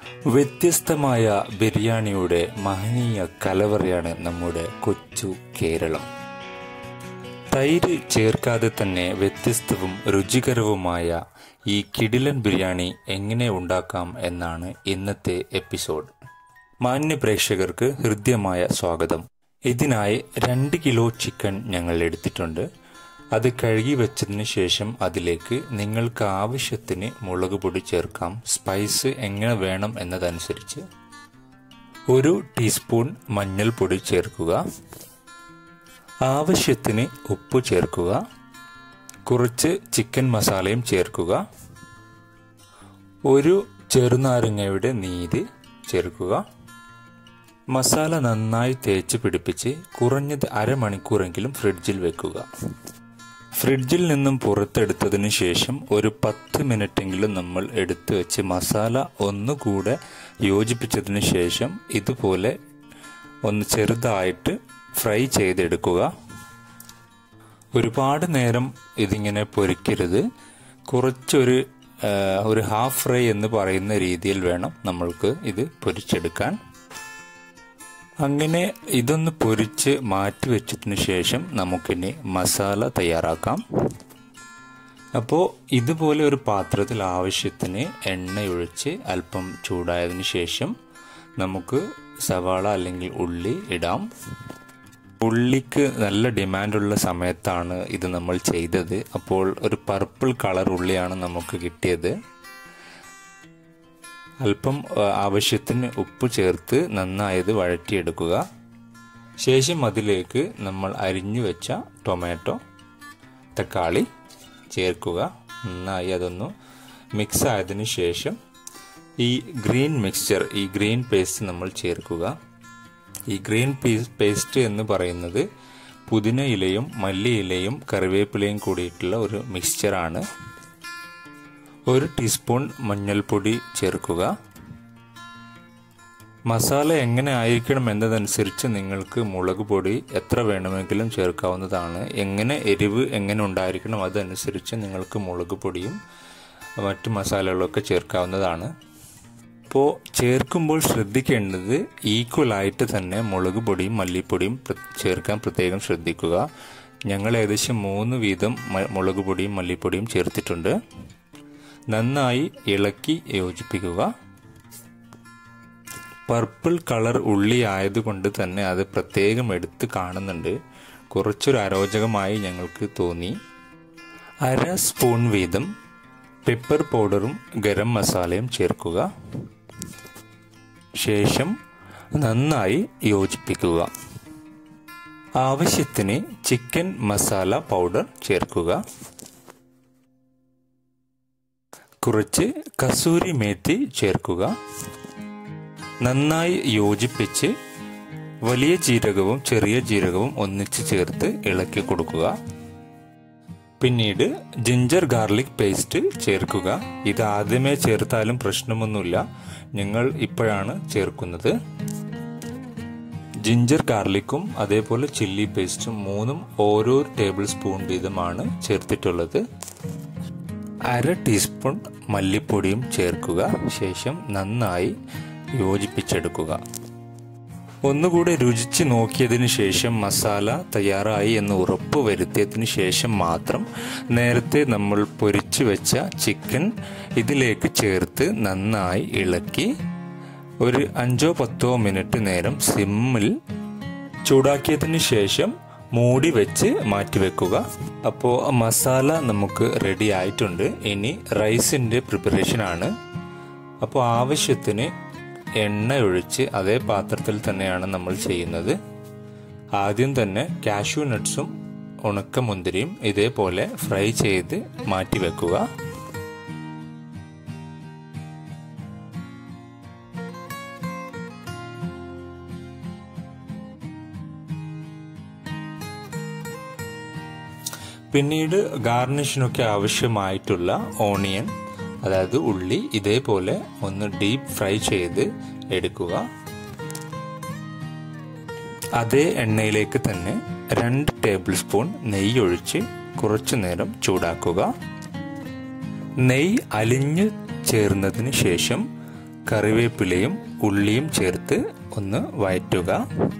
വ്യത്യസ്തമായ ബിരിയാണിയുടെ മഹനീയ കലവറയാണ് നമ്മുടെ കൊച്ചു കേരളം തൈര് ചേർക്കാതെ തന്നെ വ്യത്യസ്തവും രുചികരവുമായ ഈ കിടിലൻ ബിരിയാണി എങ്ങനെ ഉണ്ടാക്കാം എന്നാണ് ഇന്നത്തെ എപ്പിസോഡ് മാന്യ പ്രേക്ഷകർക്ക് ഹൃദ്യമായ സ്വാഗതം ഇതിനായി രണ്ട് കിലോ ചിക്കൻ ഞങ്ങൾ എടുത്തിട്ടുണ്ട് അത് കഴുകി വെച്ചതിന് ശേഷം അതിലേക്ക് നിങ്ങൾക്ക് ആവശ്യത്തിന് മുളക് പൊടി ചേർക്കാം സ്പൈസ് എങ്ങനെ വേണം എന്നതനുസരിച്ച് ഒരു ടീസ്പൂൺ മഞ്ഞൾപ്പൊടി ചേർക്കുക ആവശ്യത്തിന് ഉപ്പ് ചേർക്കുക കുറച്ച് ചിക്കൻ മസാലയും ചേർക്കുക ഒരു ചെറുനാരങ്ങയുടെ നീര് ചേർക്കുക മസാല നന്നായി തേച്ച് പിടിപ്പിച്ച് കുറഞ്ഞത് അരമണിക്കൂറെങ്കിലും ഫ്രിഡ്ജിൽ വെക്കുക ഫ്രിഡ്ജിൽ നിന്നും പുറത്തെടുത്തതിന് ശേഷം ഒരു പത്ത് മിനിറ്റെങ്കിലും നമ്മൾ എടുത്തു വെച്ച് മസാല ഒന്നുകൂടെ യോജിപ്പിച്ചതിന് ശേഷം ഇതുപോലെ ഒന്ന് ചെറുതായിട്ട് ഫ്രൈ ചെയ്തെടുക്കുക ഒരുപാട് നേരം ഇതിങ്ങനെ പൊരിക്കരുത് കുറച്ചൊരു ഒരു ഹാഫ് ഫ്രൈ എന്ന് പറയുന്ന രീതിയിൽ വേണം നമ്മൾക്ക് ഇത് പൊരിച്ചെടുക്കാൻ അങ്ങനെ ഇതൊന്ന് പൊരിച്ച് മാറ്റി വെച്ചതിന് ശേഷം നമുക്കിനി മസാല തയ്യാറാക്കാം അപ്പോൾ ഇതുപോലെ ഒരു പാത്രത്തിൽ ആവശ്യത്തിന് എണ്ണയൊഴിച്ച് അല്പം ചൂടായതിനു ശേഷം നമുക്ക് സവാള അല്ലെങ്കിൽ ഉള്ളി ഇടാം ഉള്ളിക്ക് നല്ല ഡിമാൻഡുള്ള സമയത്താണ് ഇത് നമ്മൾ ചെയ്തത് അപ്പോൾ ഒരു പർപ്പിൾ കളർ ഉള്ളിയാണ് നമുക്ക് കിട്ടിയത് അല്പം ആവശ്യത്തിന് ഉപ്പ് ചേർത്ത് നന്നായത് വഴറ്റിയെടുക്കുക ശേഷം അതിലേക്ക് നമ്മൾ അരിഞ്ഞു വെച്ച ടൊമാറ്റോ തക്കാളി ചേർക്കുക നന്നായി അതൊന്ന് മിക്സ് ആയതിനു ശേഷം ഈ ഗ്രീൻ മിക്സ്ചർ ഈ ഗ്രീൻ പേസ്റ്റ് നമ്മൾ ചേർക്കുക ഈ ഗ്രീൻ പേസ്റ്റ് എന്ന് പറയുന്നത് പുതിന ഇലയും മല്ലി ഇലയും കറിവേപ്പിലയും കൂടിയിട്ടുള്ള ഒരു മിക്സ്ചറാണ് ഒരു ടീസ്പൂൺ മഞ്ഞൾപ്പൊടി ചേർക്കുക മസാല എങ്ങനെ ആയിരിക്കണം എന്നതനുസരിച്ച് നിങ്ങൾക്ക് മുളക് പൊടി എത്ര വേണമെങ്കിലും ചേർക്കാവുന്നതാണ് എങ്ങനെ എരിവ് എങ്ങനെ ഉണ്ടായിരിക്കണം അതനുസരിച്ച് നിങ്ങൾക്ക് മുളക് പൊടിയും മറ്റു മസാലകളൊക്കെ ചേർക്കാവുന്നതാണ് അപ്പോൾ ചേർക്കുമ്പോൾ ശ്രദ്ധിക്കേണ്ടത് ഈക്വലായിട്ട് തന്നെ മുളക് പൊടിയും മല്ലിപ്പൊടിയും ചേർക്കാൻ പ്രത്യേകം ശ്രദ്ധിക്കുക ഞങ്ങൾ ഏകദേശം മൂന്ന് വീതം മുളക് പൊടിയും മല്ലിപ്പൊടിയും ചേർത്തിട്ടുണ്ട് നന്നായി ഇളക്കി യോജിപ്പിക്കുക പർപ്പിൾ കളർ ഉള്ളി ആയതുകൊണ്ട് തന്നെ അത് പ്രത്യേകം എടുത്ത് കാണുന്നുണ്ട് കുറച്ചൊരു അരോചകമായി ഞങ്ങൾക്ക് തോന്നി അര സ്പൂൺ വീതം പെപ്പർ പൗഡറും ഗരം മസാലയും ചേർക്കുക ശേഷം നന്നായി യോജിപ്പിക്കുക ആവശ്യത്തിന് ചിക്കൻ മസാല പൗഡർ ചേർക്കുക കുറച്ച് കസൂരി മേത്തി ചേർക്കുക നന്നായി യോജിപ്പിച്ച് വലിയ ജീരകവും ചെറിയ ജീരകവും ഒന്നിച്ച് ചേർത്ത് ഇളക്കി കൊടുക്കുക പിന്നീട് ജിഞ്ചർ ഗാർലിക് പേസ്റ്റ് ചേർക്കുക ഇത് ആദ്യമേ ചേർത്താലും പ്രശ്നമൊന്നുമില്ല ഞങ്ങൾ ഇപ്പോഴാണ് ചേർക്കുന്നത് ജിഞ്ചർ ഗാർലിക്കും അതേപോലെ ചില്ലി പേസ്റ്റും മൂന്നും ഓരോ ടേബിൾ സ്പൂൺ വീതമാണ് ചേർത്തിട്ടുള്ളത് അര ടീസ്പൂൺ മല്ലിപ്പൊടിയും ചേർക്കുക ശേഷം നന്നായി യോജിപ്പിച്ചെടുക്കുക ഒന്നുകൂടെ രുചിച്ച് നോക്കിയതിന് ശേഷം മസാല തയ്യാറായി എന്ന് ഉറപ്പ് വരുത്തിയതിന് ശേഷം മാത്രം നേരത്തെ നമ്മൾ പൊരിച്ചു വെച്ച ചിക്കൻ ഇതിലേക്ക് ചേർത്ത് നന്നായി ഇളക്കി ഒരു അഞ്ചോ പത്തോ മിനിറ്റ് നേരം സിമ്മിൽ ചൂടാക്കിയതിന് ശേഷം മൂടി വെച്ച് മാറ്റിവെക്കുക അപ്പോൾ മസാല നമുക്ക് റെഡി ആയിട്ടുണ്ട് ഇനി റൈസിൻ്റെ പ്രിപ്പറേഷൻ ആണ് അപ്പോൾ ആവശ്യത്തിന് എണ്ണ ഒഴിച്ച് അതേ പാത്രത്തിൽ തന്നെയാണ് നമ്മൾ ചെയ്യുന്നത് ആദ്യം തന്നെ കാഷ്യൂ നട്ട്സും ഉണക്കമുന്തിരിയും ഇതേപോലെ ഫ്രൈ ചെയ്ത് മാറ്റിവെക്കുക പിന്നീട് ഗാർണിഷിനൊക്കെ ആവശ്യമായിട്ടുള്ള ഓണിയൻ അതായത് ഉള്ളി ഇതേപോലെ ഒന്ന് ഡീപ്പ് ഫ്രൈ ചെയ്ത് എടുക്കുക അതേ എണ്ണയിലേക്ക് തന്നെ രണ്ട് ടേബിൾ സ്പൂൺ നെയ്യ് ഒഴിച്ച് കുറച്ചു നേരം ചൂടാക്കുക നെയ്യ് അലിഞ്ഞു ചേർന്നതിന് ശേഷം കറിവേപ്പിലയും ഉള്ളിയും ചേർത്ത് ഒന്ന് വഴറ്റുക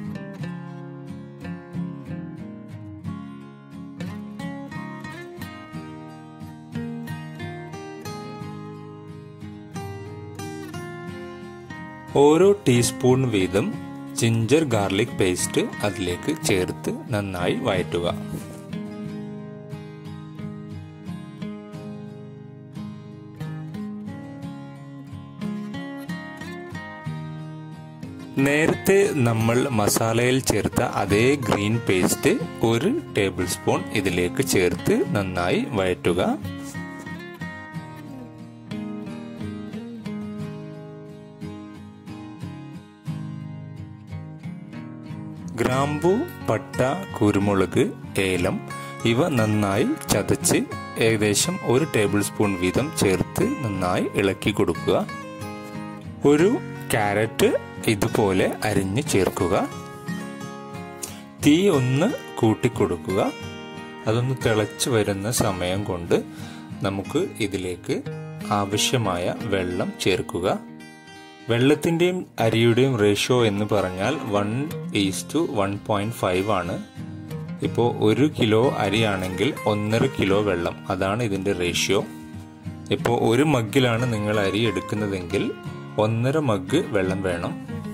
ഓരോ ടീസ്പൂൺ വീതം ജിഞ്ചർ ഗാർലിക് പേസ്റ്റ് അതിലേക്ക് ചേർത്ത് നന്നായി വഴറ്റുക നേരത്തെ നമ്മൾ മസാലയിൽ ചേർത്ത അതേ ഗ്രീൻ പേസ്റ്റ് ഒരു ടേബിൾ സ്പൂൺ ഇതിലേക്ക് ചേർത്ത് നന്നായി വഴറ്റുക ഗ്രാമ്പു പട്ട കുരുമുളക് ഏലം ഇവ നന്നായി ചതച്ച് ഏകദേശം ഒരു ടേബിൾ സ്പൂൺ വീതം ചേർത്ത് നന്നായി ഇളക്കി കൊടുക്കുക ഒരു ക്യാരറ്റ് ഇതുപോലെ അരിഞ്ഞ് ചേർക്കുക തീ ഒന്ന് കൂട്ടിക്കൊടുക്കുക അതൊന്ന് തിളച്ച് വരുന്ന സമയം കൊണ്ട് നമുക്ക് ഇതിലേക്ക് ആവശ്യമായ വെള്ളം ചേർക്കുക വെള്ളത്തിൻ്റെയും അരിയുടെയും റേഷ്യോ എന്ന് പറഞ്ഞാൽ one is to one point five ആണ് ഇപ്പോൾ ഒരു കിലോ അരിയാണെങ്കിൽ ഒന്നര കിലോ വെള്ളം അതാണ് ഇതിൻ്റെ റേഷ്യോ ഇപ്പോൾ ഒരു മഗ്ഗിലാണ് നിങ്ങൾ അരി എടുക്കുന്നതെങ്കിൽ ഒന്നര മഗ് വെള്ളം വേണം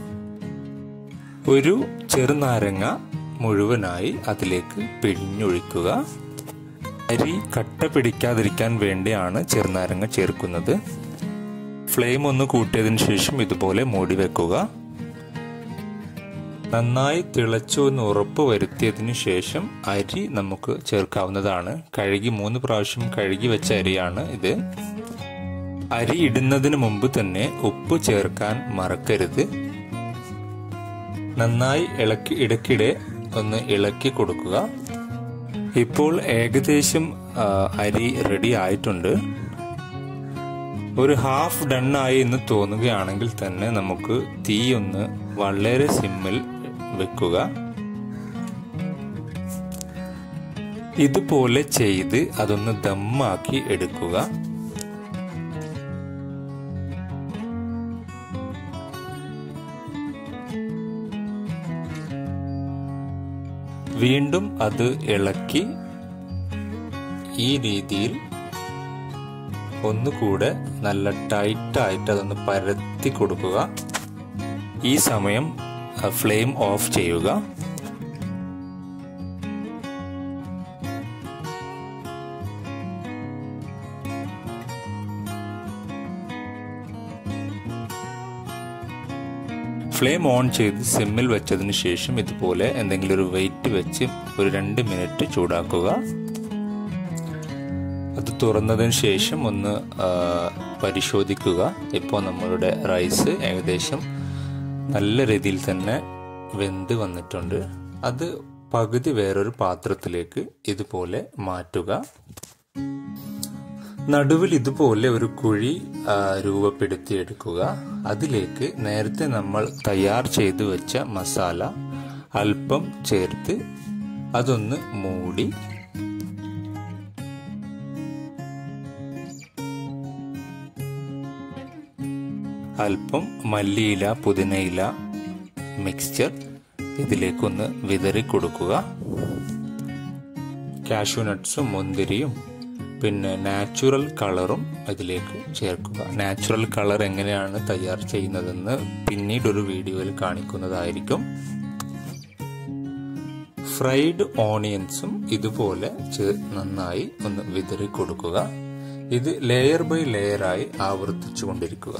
ഒരു ചെറുനാരങ്ങ മുഴുവനായി അതിലേക്ക് പിഴിഞ്ഞൊഴിക്കുക അരി കട്ട പിടിക്കാതിരിക്കാൻ വേണ്ടിയാണ് ചെറുനാരങ്ങ ചേർക്കുന്നത് ഫ്ലെയിം ഒന്ന് കൂട്ടിയതിനു ശേഷം ഇതുപോലെ മൂടി വെക്കുക നന്നായി തിളച്ചു എന്ന് ഉറപ്പ് വരുത്തിയതിനു ശേഷം അരി നമുക്ക് ചേർക്കാവുന്നതാണ് കഴുകി മൂന്ന് പ്രാവശ്യം കഴുകി വെച്ച അരിയാണ് ഇത് അരി ഇടുന്നതിന് മുമ്പ് തന്നെ ഉപ്പ് ചേർക്കാൻ മറക്കരുത് നന്നായി ഇളക്കി ഇടയ്ക്കിടെ ഒന്ന് ഇളക്കി കൊടുക്കുക ഇപ്പോൾ ഏകദേശം അരി റെഡി ആയിട്ടുണ്ട് ഒരു ഹാഫ് ഡൺ ആയി എന്ന് തോന്നുകയാണെങ്കിൽ തന്നെ നമുക്ക് തീ ഒന്ന് വളരെ സിമ്മിൽ വെക്കുക ഇതുപോലെ ചെയ്ത് അതൊന്ന് ദമ്മാക്കി എടുക്കുക വീണ്ടും അത് ഇളക്കി ഈ രീതിയിൽ ഒന്നുകൂടെ നല്ല ടൈറ്റായിട്ട് അതൊന്ന് പരത്തി കൊടുക്കുക ഈ സമയം ഫ്ലെയിം ഓഫ് ചെയ്യുക ഫ്ലെയിം ഓൺ ചെയ്ത് സിമ്മിൽ വെച്ചതിന് ശേഷം ഇതുപോലെ എന്തെങ്കിലും ഒരു വെയിറ്റ് വെച്ച് ഒരു രണ്ട് മിനിറ്റ് ചൂടാക്കുക അത് തുറന്നതിന് ശേഷം ഒന്ന് പരിശോധിക്കുക ഇപ്പോൾ നമ്മളുടെ റൈസ് ഏകദേശം നല്ല രീതിയിൽ തന്നെ വെന്ത് വന്നിട്ടുണ്ട് അത് പകുതി വേറൊരു പാത്രത്തിലേക്ക് ഇതുപോലെ മാറ്റുക നടുവിൽ ഇതുപോലെ ഒരു കുഴി രൂപപ്പെടുത്തിയെടുക്കുക അതിലേക്ക് നേരത്തെ നമ്മൾ തയ്യാർ ചെയ്തു വെച്ച മസാല അല്പം ചേർത്ത് അതൊന്ന് മൂടി അല്പം മല്ലിയില പുതിനയില മിക്സ്ചർ ഇതിലേക്കൊന്ന് വിതറി കൊടുക്കുക കാഷ്യൂ നട്ട്സും മുന്തിരിയും പിന്നെ നാച്ചുറൽ കളറും അതിലേക്ക് ചേർക്കുക നാച്ചുറൽ കളർ എങ്ങനെയാണ് തയ്യാർ ചെയ്യുന്നതെന്ന് പിന്നീട് ഒരു വീഡിയോയിൽ കാണിക്കുന്നതായിരിക്കും ഫ്രൈഡ് ഓണിയൻസും ഇതുപോലെ നന്നായി ഒന്ന് വിതറി കൊടുക്കുക ഇത് ലെയർ ബൈ ലെയറായി ആവർത്തിച്ചു കൊണ്ടിരിക്കുക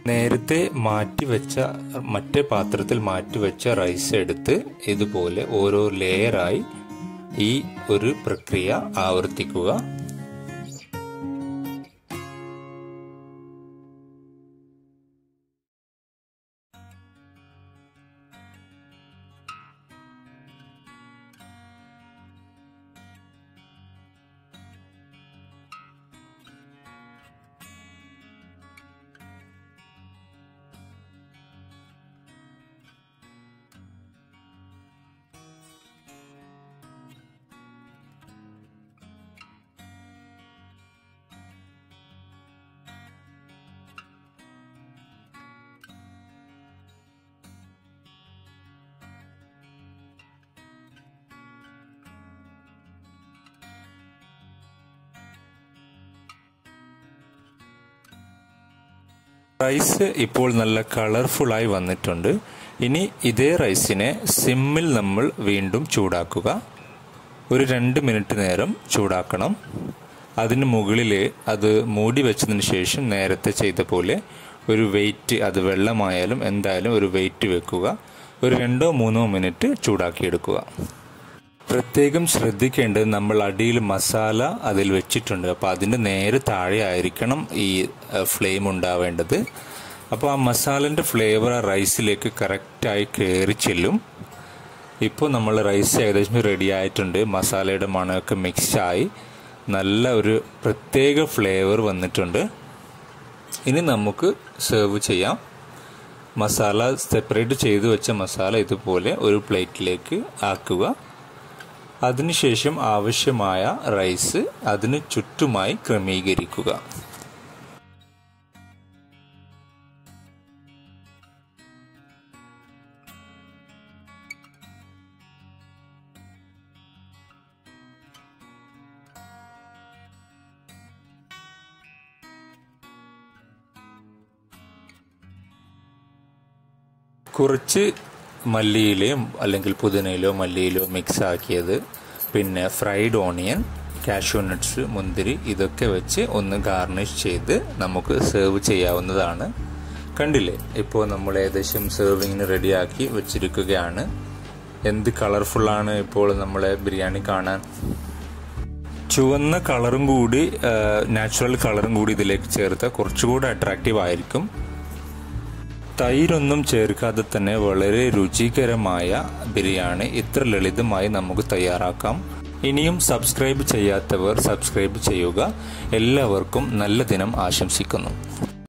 നേരത്തെ മാറ്റിവെച്ച മറ്റേ പാത്രത്തിൽ മാറ്റിവെച്ച റൈസ് എടുത്ത് ഇതുപോലെ ഓരോ ലെയറായി ഈ ഒരു പ്രക്രിയ ആവർത്തിക്കുക റൈസ് ഇപ്പോൾ നല്ല കളർഫുള്ളായി വന്നിട്ടുണ്ട് ഇനി ഇതേ റൈസിനെ സിമ്മിൽ നമ്മൾ വീണ്ടും ചൂടാക്കുക ഒരു രണ്ട് മിനിറ്റ് നേരം ചൂടാക്കണം അതിന് മുകളിൽ അത് മൂടി വെച്ചതിന് ശേഷം നേരത്തെ ചെയ്ത പോലെ ഒരു വെയിറ്റ് അത് വെള്ളമായാലും എന്തായാലും ഒരു വെയിറ്റ് വെക്കുക ഒരു രണ്ടോ മൂന്നോ മിനിറ്റ് ചൂടാക്കിയെടുക്കുക പ്രത്യേകം ശ്രദ്ധിക്കേണ്ടത് നമ്മൾ അടിയിൽ മസാല അതിൽ വെച്ചിട്ടുണ്ട് അപ്പോൾ അതിൻ്റെ നേരെ താഴെ ആയിരിക്കണം ഈ ഫ്ലെയിം ഉണ്ടാവേണ്ടത് അപ്പോൾ ആ മസാലൻ്റെ ഫ്ലേവർ ആ റൈസിലേക്ക് കറക്റ്റായി കയറി ചെല്ലും ഇപ്പോൾ നമ്മൾ റൈസ് ഏകദേശം റെഡി ആയിട്ടുണ്ട് മസാലയുടെ മണമൊക്കെ മിക്സായി നല്ല ഒരു പ്രത്യേക ഫ്ലേവർ വന്നിട്ടുണ്ട് ഇനി നമുക്ക് സെർവ് ചെയ്യാം മസാല സെപ്പറേറ്റ് ചെയ്തു വെച്ച മസാല ഇതുപോലെ ഒരു പ്ലേറ്റിലേക്ക് ആക്കുക അതിനുശേഷം ആവശ്യമായ റൈസ് അതിന് ചുറ്റുമായി ക്രമീകരിക്കുക കുറച്ച് മല്ലിയിലയോ അല്ലെങ്കിൽ പുതിനയിലോ മല്ലിയിലോ മിക്സ് ആക്കിയത് പിന്നെ ഫ്രൈഡ് ഓണിയൻ കാഷ്യൂ നട്ട്സ് മുന്തിരി ഇതൊക്കെ വെച്ച് ഒന്ന് ഗാർണിഷ് ചെയ്ത് നമുക്ക് സെർവ് ചെയ്യാവുന്നതാണ് കണ്ടില്ലേ ഇപ്പോൾ നമ്മൾ ഏകദേശം സെർവിങ്ങിന് റെഡിയാക്കി വെച്ചിരിക്കുകയാണ് എന്ത് കളർഫുള്ളാണ് ഇപ്പോൾ നമ്മളെ ബിരിയാണി കാണാൻ ചുവന്ന കളറും കൂടി നാച്ചുറൽ കളറും കൂടി ഇതിലേക്ക് ചേർത്താൽ കുറച്ചുകൂടി അട്രാക്റ്റീവ് ആയിരിക്കും തൈരൊന്നും ചേർക്കാതെ തന്നെ വളരെ രുചികരമായ ബിരിയാണി ഇത്ര ലളിതമായി നമുക്ക് തയ്യാറാക്കാം ഇനിയും സബ്സ്ക്രൈബ് ചെയ്യാത്തവർ സബ്സ്ക്രൈബ് ചെയ്യുക എല്ലാവർക്കും നല്ല ദിനം ആശംസിക്കുന്നു